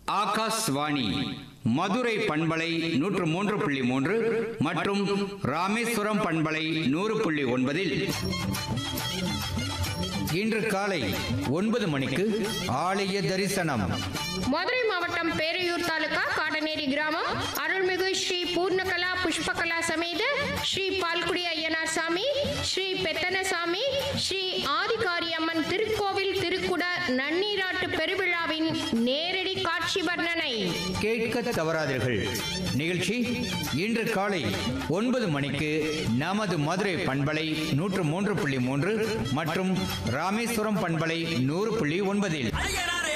ஆகாஷ்வாணி மதுரை பண்பலை நூற்று மூன்று புள்ளி மூன்று மற்றும் ராமேஸ்வரம் பண்பலை நூறு புள்ளி ஒன்பதில் இன்று காலை ஒன்பது மணிக்கு ஆலய தரிசனம் மதுரை மாவட்டம் பேரையூர் தாலுகா காடநேரி கிராமம் அருள்மிகு ஸ்ரீ பூர்ணகலா புஷ்பகலா சமேத ஸ்ரீ பால்குடி ஐயனார் சாமி ஸ்ரீ பெத்தனசாமி ஸ்ரீ ஆதிகாரியம்மன் திருக்கோவில் திருக்குட நன்னீராட்டு பெருவிழாவின் நேரடி காட்சி வர்ணனை கேட்க தவறாதீர்கள் நிகழ்ச்சி இன்று காலை ஒன்பது மணிக்கு நமது மதுரை பண்பலை நூற்று மூன்று புள்ளி மூன்று மற்றும் ராமேஸ்வரம் பண்பலை நூறு புள்ளி ஒன்பதில் அழகரா